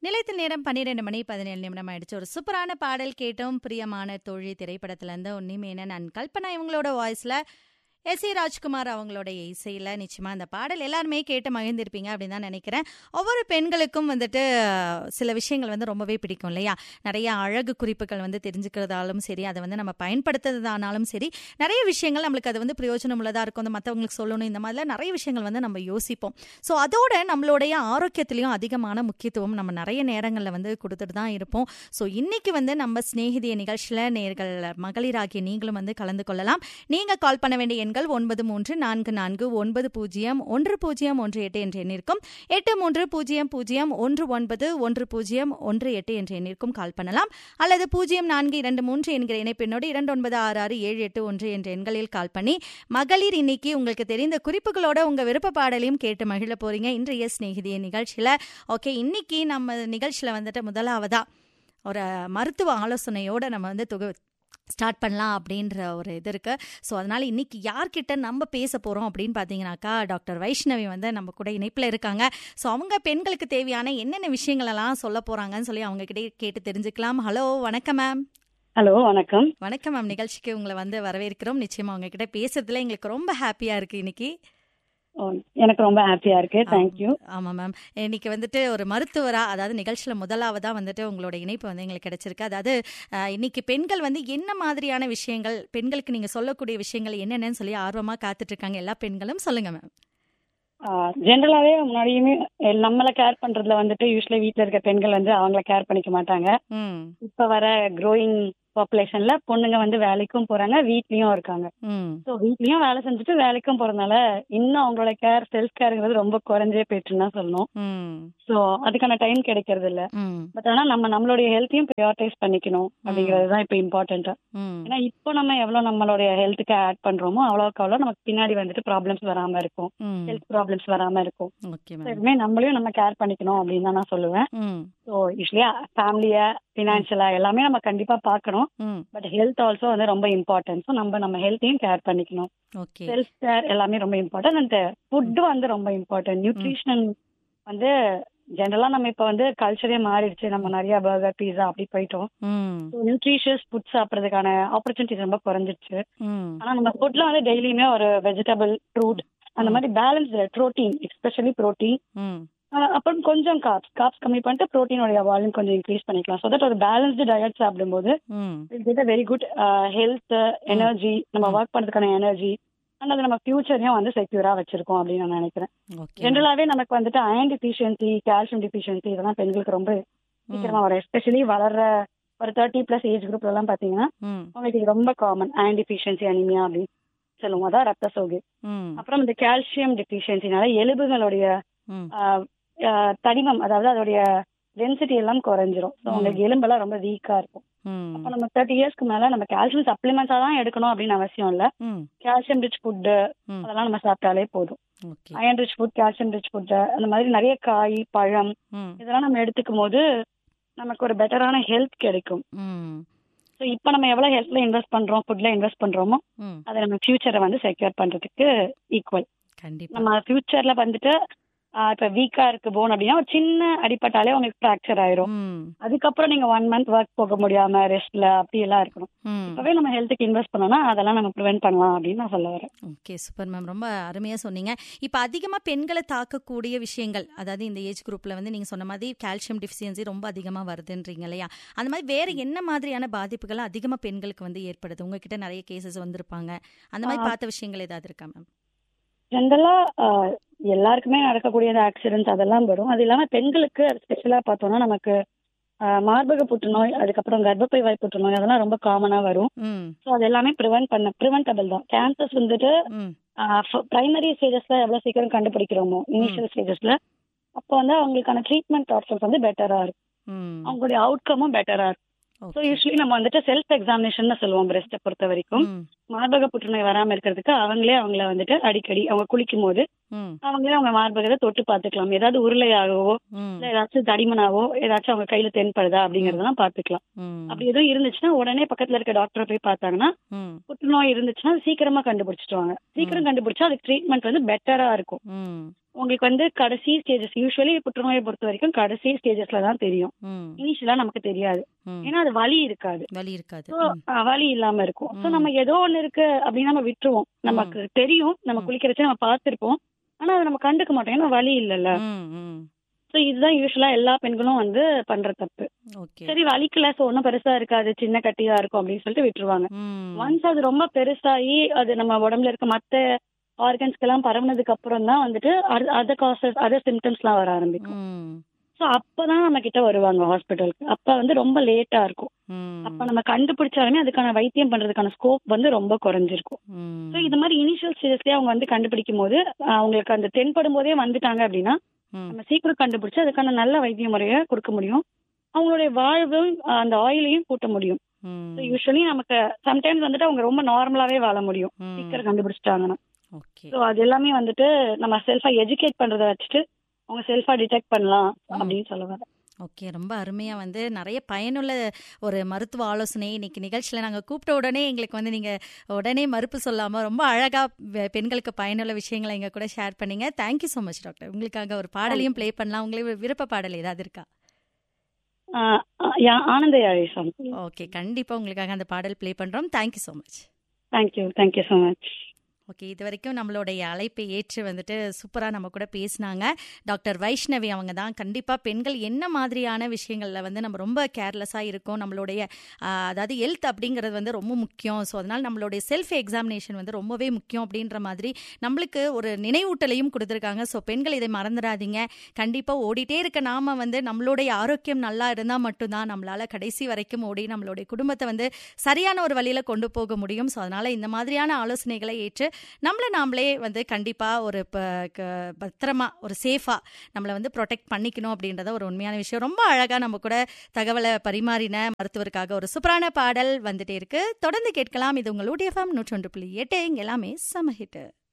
நிலைத்த நேரம் பன்னிரெண்டு மணி பதினேழு நிமிடம் ஆயிடுச்சு ஒரு சூப்பரான பாடல் கேட்டோம் பிரியமான தோழி திரைப்படத்துல இருந்து உன்னிமேனன் அண்ட் கல்பனா இவங்களோட வாய்ஸ்ல எஸ் ஏ ராஜ்குமார் அவங்களோட இசையில் நிச்சயமா அந்த பாடல் எல்லாருமே கேட்டு மகிழ்ந்திருப்பீங்க அப்படின்னு தான் நினைக்கிறேன் ஒவ்வொரு பெண்களுக்கும் வந்துட்டு அஹ், சில விஷயங்கள் வந்து ரொம்பவே பிடிக்கும் இல்லையா நிறைய அழகு குறிப்புகள் வந்து தெரிஞ்சுக்கிறதாலும் சரி அதை வந்து நம்ம பயன்படுத்துறதானாலும் சரி நிறைய விஷயங்கள் நம்மளுக்கு அது வந்து பிரயோஜனம் உள்ளதாக இருக்கும் அந்த மற்றவங்களுக்கு சொல்லணும் இந்த மாதிரிலாம் நிறைய விஷயங்கள் வந்து நம்ம யோசிப்போம் ஸோ அதோட நம்மளுடைய ஆரோக்கியத்திலையும் அதிகமான முக்கியத்துவம் நம்ம நிறைய நேரங்களில் வந்து கொடுத்துட்டு தான் இருப்போம் ஸோ இன்னைக்கு வந்து நம்ம சிநேகிதிய நிகழ்ச்சியில் நேர்கள் மகளிராகிய நீங்களும் வந்து கலந்து கொள்ளலாம் நீங்கள் கால் பண்ண வேண்டிய எண்கள் ஒன்பது மூன்று நான்கு நான்கு ஒன்பது பூஜ்ஜியம் ஒன்று பூஜ்ஜியம் ஒன்று எட்டு என்ற எண்ணிற்கும் எட்டு மூன்று பூஜ்ஜியம் பூஜ்ஜியம் ஒன்று ஒன்பது ஒன்று பூஜ்ஜியம் ஒன்று எட்டு என்ற எண்ணிற்கும் கால் பண்ணலாம் அல்லது பூஜ்ஜியம் நான்கு இரண்டு மூன்று என்கிற இணைப்பெண்ணோடு இரண்டு ஒன்பது ஆறு ஆறு ஏழு எட்டு ஒன்று என்ற எண்களில் கால் பண்ணி மகளிர் இன்னைக்கு உங்களுக்கு தெரிந்த குறிப்புகளோட உங்க விருப்ப பாடலையும் கேட்டு மகிழ போறீங்க இன்றைய சிநேகிதிய நிகழ்ச்சியில ஓகே இன்னைக்கு நம்ம நிகழ்ச்சியில வந்துட்டு முதலாவதா ஒரு மருத்துவ ஆலோசனையோட நம்ம வந்து தொகு ஸ்டார்ட் பண்ணலாம் அப்படின்ற ஒரு இது இருக்கு ஸோ அதனால இன்னைக்கு யார்கிட்ட நம்ம பேச போறோம் அப்படின்னு பார்த்தீங்கன்னாக்கா டாக்டர் வைஷ்ணவி வந்து நம்ம கூட இணைப்பில் இருக்காங்க ஸோ அவங்க பெண்களுக்கு தேவையான என்னென்ன விஷயங்கள் எல்லாம் சொல்ல போறாங்கன்னு சொல்லி அவங்க கிட்டே கேட்டு தெரிஞ்சுக்கலாம் ஹலோ வணக்கம் மேம் ஹலோ வணக்கம் வணக்கம் மேம் நிகழ்ச்சிக்கு உங்களை வந்து வரவேற்கிறோம் நிச்சயமா உங்ககிட்ட பேசுறதுல எங்களுக்கு ரொம்ப ஹாப்பியா இருக்கு இன்னைக்கு ஓ, எனக்கு ரொம்ப ஹாப்பியா இருக்கு தேங்க்யூ ஆமா மேம் இன்னைக்கு வந்துட்டு ஒரு மருத்துவரா அதாவது நிகழ்ச்சியில முதலாவதா வந்துட்டு உங்களோட இணைப்பு வந்து எங்களுக்கு கிடைச்சிருக்கு அதாவது அஹ், இன்னைக்கு பெண்கள் வந்து என்ன மாதிரியான விஷயங்கள் பெண்களுக்கு நீங்க சொல்லக்கூடிய விஷயங்கள் என்னென்னு சொல்லி ஆர்வமா காத்துட்டு இருக்காங்க எல்லா பெண்களும் சொல்லுங்க மேம் ஜென்ரலாவே முன்னாடியுமே எல்- நம்மள கேர் பண்றதுல வந்துட்டு யூஸ்வலி வீட்ல இருக்க பெண்கள் வந்து அவங்கள கேர் பண்ணிக்க மாட்டாங்க ம் இப்ப வர க்ரோயிங் பாப்புலேஷன்ல பொண்ணுங்க வந்து வேலைக்கும் போறாங்க வீட்லயும் இருக்காங்க ம் ஸோ வீட்லயும் வேலை செஞ்சுட்டு வேலைக்கும் போறதுனால இன்னும் அவங்களோட கேர் செல்ஃப் கேருங்கிறது ரொம்ப குறைஞ்சே போயிட்டுன்னு தான் சொல்லணும் ம் ஸோ அதுக்கான டைம் கிடைக்கிறது இல்ல ம் பட் ஆனா நம்ம நம்மளுடைய ஹெல்த்தையும் ப்ரியாரிட்டைஸ் பண்ணிக்கணும் அப்படிங்கிறது தான் இப்போ இம்பார்ட்டன்ட் ம் ஏன்னா இப்போ நம்ம எவ்வளவு நம்மளுடைய ஹெல்த்துக்கு ஆட் பண்றோமோ அவ்வளவுக்கு அவ்வளவு நமக்கு பின்னாடி வந்துட்டு ப்ராப்ளம்ஸ் வராம இருக்கும் ம் ஹெல்த் ப்ராப்ளம்ஸ் வராம இருக்கும் ஓகே So, மேம் எப்பவுமே நம்மளையும் நம்ம கேர் பண்ணிக்கணும் அப்படின்னு தான் நான் சொல்லுவேன் ம் ஸோ யூஸ்வலியா ஃபேமிலிய ஃபினான்ஷியலா எல்லாமே நம்ம கண்டிப்பா பார்க்கணும் ம் பட் ஹெல்த் ஆல்சோ வந்து ரொம்ப இம்பார்ட்டன்ட் ஸோ நம்ம நம்ம ஹெல்த்தையும் கேர் பண்ணிக்கணும் ஓகே செல்ஃப் கேர் எல்லாமே ரொம்ப இம்பார்ட்டன்ட் அண்ட் ஃபுட்டு வந்து ரொம்ப இம்பார்ட்டன்ட் நியூட்ரிஷன் வந்து ஜென்ரலா நம்ம இப்ப வந்து கல்ச்சரே மாறிடுச்சு நம்ம நிறைய பர்கர் பீஸா அப்படி போயிட்டோம் ம் ஸோ நியூட்ரிஷியஸ் ஃபுட் சாப்பிட்றதுக்கான ஆப்பர்ச்சுனிட்டிஸ் ரொம்ப குறைஞ்சிருச்சு ம் ஆனா நம்ம ஃபுட்ல வந்து டெய்லியுமே ஒரு வெஜிடபிள் ஃப்ரூட் அந்த மாதிரி பேலன்ஸ் ப்ரோட்டீன் எஸ்பெஷலி ப்ரோட்டீன் ம் அப்புறம் கொஞ்சம் காப்ஸ் காப்ஸ் கம்மி பண்ணிட்டு ப்ரோட்டீனோட வால்யூம் கொஞ்சம் இன்க்ரீஸ் பண்ணிக்கலாம் ஸோ தட் ஒரு பேலன்ஸ்டு டயட் சாப்பிடும்போது ம் get a very good health energy நம்ம ஒர்க் பண்ணுறதுக்கான எனர்ஜி அண்ட் அது நம்ம ஃபியூச்சரையும் வந்து செக்யூரா வச்சிருக்கோம் அப்படின்னு நான் நினைக்கிறேன் ஓகே ஜென்ரலாவே நமக்கு வந்துட்டு அயன் டிஃபிஷியன்சி கால்சியம் டிஃபிஷியன்சி இதெல்லாம் பெண்களுக்கு ரொம்ப சீக்கிரமா வரும் எஸ்பெஷலி வளர்ற ஒரு தேர்ட்டி பிளஸ் ஏஜ் குரூப்ல எல்லாம் பாத்தீங்கன்னா ம் உங்களுக்கு இது ரொம்ப காமன் அயன் டிஃபிஷியன்சி அனிமியா அப்படின்னு சொல்லுவோம் அதான் ரத்த சோகை ம் அப்புறம் இந்த கால்சியம் டிஃபிஷியன்சினால எலும்புகளுடைய ம் ஆஹ், ஆஹ், தடிமம் அதாவது அதோடைய டென்சிட்டி எல்லாம் குறைஞ்சிரும் ஸோ உங்களுக்கு எலும்பெல்லாம் ரொம்ப வீக்கா இருக்கும் ம் அப்போ நம்ம தேர்ட்டி இயர்ஸ்க்கு மேல நம்ம கால்சியம் சப்ளிமெண்ட்ஸா தான் எடுக்கணும் அப்படின்னு அவசியம் இல்ல ம் கால்சியம் ரிச் ஃபுட் ம் அதெல்லாம் நம்ம சாப்பிட்டாலே போதும் okay iron rich food calcium rich food அந்த மாதிரி நிறைய காய் பழம் ம் இதெல்லாம் நம்ம எடுத்துக்கும் போது நமக்கு ஒரு பெட்டரான ஹெல்த் கிடைக்கும் ம் ஸோ இப்போ நம்ம எவ்வளவு ஹெல்த்ல இன்வெஸ்ட் பண்றோம் ஃபுட்ல இன்வெஸ்ட் பண்றோமோ ம் அதை நம்ம ஃபியூச்சரை வந்து செக்யூர் பண்றதுக்கு ஈக்குவல் கண்டிப்பா நம்ம ஃபியூச்சர்ல வந்துட்டு ஆஹ் இப்ப வீக்கா இருக்கு போன் அப்படின்னா ஒரு சின்ன அடிபட்டாலே உங்களுக்கு ஃப்ராக்சர் ஆயிரும் ம் அதுக்கப்புறம் நீங்க ஒன் மந்த் ஒர்க் போக முடியாம ரெஸ்ட்ல அப்படி எல்லாம் இருக்கணும் ம் இப்பவே நம்ம ஹெல்த்துக்கு இன்வெஸ்ட் பண்ணோம்னா அதெல்லாம் நம்ம ப்ரிவென்ட் பண்ணலாம் அப்படின்னு நான் சொல்ல வரேன் ஓகே சூப்பர் மேம் ரொம்ப அருமையாக சொன்னீங்க இப்போ அதிகமாக பெண்களை தாக்கக்கூடிய விஷயங்கள் அதாவது இந்த ஏஜ் குரூப்பில் வந்து நீங்கள் சொன்ன மாதிரி கால்சியம் டிஃபிஷியன்சி ரொம்ப அதிகமாக வருதுன்றீங்க இல்லையா அந்த மாதிரி வேறு என்ன மாதிரியான பாதிப்புகள் அதிகமாக பெண்களுக்கு வந்து ஏற்படுது உங்ககிட்ட நிறைய கேசஸ் வந்திருப்பாங்க அந்த மாதிரி ஆ. பார்த்த விஷயங்கள் ஏதாவது இருக்கா மேம் ஜென்ரலா எல்லாருக்குமே நடக்கக்கூடிய ஆக்சிடென்ட்ஸ் அதெல்லாம் வரும் அது இல்லாம பெண்களுக்கு ஸ்பெஷலா பார்த்தோம்னா நமக்கு ஆஹ் மார்பக புற்றுநோய் அதுக்கப்புறம் கர்ப்பப்பை வாய் புற்றுநோய் அதெல்லாம் ரொம்ப காமனா வரும் ம் ஸோ அது எல்லாமே ப்ரிவென்ட் பண்ண ப்ரிவென்டபிள் தான் கேன்சர்ஸ் வந்துட்டு ம் பிரைமரி ஸ்டேஜஸ்ல எவ்வளவு சீக்கிரம் கண்டுபிடிக்கிறோமோ இனிஷியல் ஸ்டேஜஸ்ல அப்போ வந்து அவங்களுக்கான ட்ரீட்மெண்ட் ஆப்ஷன்ஸ் வந்து பெட்டரா இருக்கும் ம் அவங்களுடைய அவுட்கமும் பெட்டரா இருக்கும் ஸோ ஓகே யூஸ்வலி நம்ம வந்துட்டு செல்ஃப் எக்ஸாமினேஷன் சொல்லுவோம் பிரெஸ்ட்டை பொறுத்த வரைக்கும் ம் மார்பக புற்றுநோய் வராம இருக்கிறதுக்கு அவங்களே அவங்கள வந்துட்டு அடிக்கடி அவங்க குளிக்கும் போது ம் அவங்களே அவங்க மார்பகத்தை தொட்டு பார்த்துக்கலாம் ஏதாவது உருளையாகவோ ம் இல்ல ஏதாச்சும் தடிமனாவோ ஏதாச்சும் அவங்க கையில தென்படுதா அப்படிங்கறதெல்லாம் பாத்துக்கலாம் ம் அப்படி எதுவும் இருந்துச்சுன்னா உடனே பக்கத்துல இருக்க டாக்டரை போய் பார்த்தாங்கன்னா ம் புற்றுநோய் இருந்துச்சுன்னா அது சீக்கிரமா கண்டுபிடிச்சிடுவாங்க சீக்கிரம் கண்டுபிடிச்சா அதுக்கு ட்ரீட்மெண்ட் வந்து பெட்டரா இருக்கும் ம் உங்களுக்கு வந்து கடைசி ஸ்டேஜஸ் யூஸ்வலி புற்றுநோயை பொறுத்த வரைக்கும் கடைசி ஸ்டேஜஸ்ல தான் தெரியும் ம் இனிஷியலா நமக்கு தெரியாது ம் ஏன்னா அது வலி இருக்காது வலி இருக்காது So, அஹ், வலி இல்லாம இருக்கும் சோ ம். நம்ம ஏதோ ஒண்ணு இருக்கு அப்படின்னு நம்ம விட்டுருவோம் நமக்கு தெரியும் நம்ம ம். குளிக்கிறச்ச நம்ம பார்த்திருப்போம் ஆனா அதை நம்ம கண்டுக்க மாட்டோம் ஏன்னா வலி இல்லல்ல ம் ம் சோ இதுதான் யூஸ்வலா எல்லா பெண்களும் வந்து பண்ற தப்பு ஓகே சரி வலிக்கல சோ ஒன்னும் பெருசா இருக்காது சின்ன கட்டியா இருக்கும் அப்படின்னு சொல்லிட்டு விட்டுருவாங்க ம் ஒன்ஸ் அது ரொம்ப பெருசாகி அது நம்ம உடம்புல இருக்க மத்த ஆர்கன்ஸ்க்கு எல்லாம் பரவுனதுக்கு அப்புறம் தான் வந்துட்டு அதர் காசஸ் அதர் சிம்டம்ஸ் எல்லாம் வர ஆரம்பிக்கும் ம் சோ அப்பதான் நம்ம கிட்ட வருவாங்க ஹாஸ்பிட்டலுக்கு அப்ப வந்து ரொம்ப லேட்டா இருக்கும் ம் அப்ப நம்ம கண்டுபிடிச்சாலுமே அதுக்கான வைத்தியம் பண்றதுக்கான ஸ்கோப் வந்து ரொம்ப குறைஞ்சிருக்கும் ம் சோ இது மாதிரி இனிஷியல் ஸ்டேஜஸ்லயே அவங்க வந்து கண்டுபிடிக்கும் போது அஹ், அவங்களுக்கு அந்த தென்படும் போதே வந்துட்டாங்க அப்படின்னா ம் நம்ம சீக்கிரம் கண்டுபிடிச்சு அதுக்கான நல்ல வைத்திய முறையை கொடுக்க முடியும் அவங்களுடைய வாழ்வும் அஹ், அந்த ஆயிலையும் கூட்ட முடியும் ம் யூஸ்வலி நமக்கு சம்டைம்ஸ் வந்துட்டு அவங்க ரொம்ப நார்மலாவே வாழ முடியும் ம் சீக்கிரம் கண்டுபிடிச்சிட்டாங்கன்னா ஓகே ஸோ அது எல்லாமே வந்துட்டு நம்ம செல்ஃபா எஜுகேட் பண்றதை வச்சுட்டு அவங்க செல்ஃபா டிடெக்ட் பண்ணலாம் அப்படின்னு சொல்ல வரேன் ஓகே ரொம்ப அருமையாக வந்து நிறைய பயனுள்ள ஒரு மருத்துவ ஆலோசனை இன்னைக்கு நிகழ்ச்சியில் நாங்கள் கூப்பிட்ட உடனே எங்களுக்கு வந்து நீங்கள் உடனே மறுப்பு சொல்லாமல் ரொம்ப அழகாக பெண்களுக்கு பயனுள்ள விஷயங்களை எங்கள் கூட ஷேர் பண்ணீங்க தேங்க்யூ ஸோ மச் டாக்டர் உங்களுக்காக ஒரு பாடலையும் ப்ளே பண்ணலாம் உங்களுக்கு விருப்ப பாடல் ஏதாவது இருக்கா ஆஹ் ஆஹ் யா- ஆனந்த யாழேசம் ஓகே கண்டிப்பாக உங்களுக்காக அந்த பாடல் ப்ளே பண்ணுறோம் thank you so much thank you thank you so much okay இது வரைக்கும் நம்மளுடைய அழைப்பை ஏற்று வந்துட்டு சூப்பராக நம்ம கூட பேசினாங்க டாக்டர் வைஷ்ணவி அவங்க தான் கண்டிப்பாக பெண்கள் என்ன மாதிரியான விஷயங்களில் வந்து நம்ம ரொம்ப கேர்லெஸ்ஸாக இருக்கோம் நம்மளுடைய ஆஹ், அதாவது ஹெல்த் அப்படிங்கிறது வந்து ரொம்ப முக்கியம் ஸோ அதனால் நம்மளுடைய செல்ஃப் எக்ஸாமினேஷன் வந்து ரொம்பவே முக்கியம் அப்படின்ற மாதிரி நம்மளுக்கு ஒரு நினைவூட்டலையும் கொடுத்துருக்காங்க ஸோ பெண்கள் இதை மறந்துடாதீங்க கண்டிப்பாக ஓடிட்டே இருக்க நாம வந்து நம்மளுடைய ஆரோக்கியம் நல்லா இருந்தால் மட்டும்தான் நம்மளால் கடைசி வரைக்கும் ஓடி நம்மளுடைய குடும்பத்தை வந்து சரியான ஒரு வழியில் கொண்டு போக முடியும் ஸோ அதனால் இந்த மாதிரியான ஆலோசனைகளை ஏற்று நம்மளை நாமளே வந்து கண்டிப்பாக ஒரு ப- க- பத்திரமா ஒரு சேஃபாக நம்மளை வந்து ப்ரொடெக்ட் பண்ணிக்கணும் அப்படின்றத ஒரு உண்மையான விஷயம் ரொம்ப அழகாக நம்ம கூட தகவலை பரிமாறின மருத்துவருக்காக ஒரு சூப்பரான பாடல் வந்துட்டே இருக்கு தொடர்ந்து கேட்கலாம் இது உங்களுடைய ஃபேம் நூற்றொன்று புள்ளி எட்டு இங்க எல்லாமே சமஹிட்டு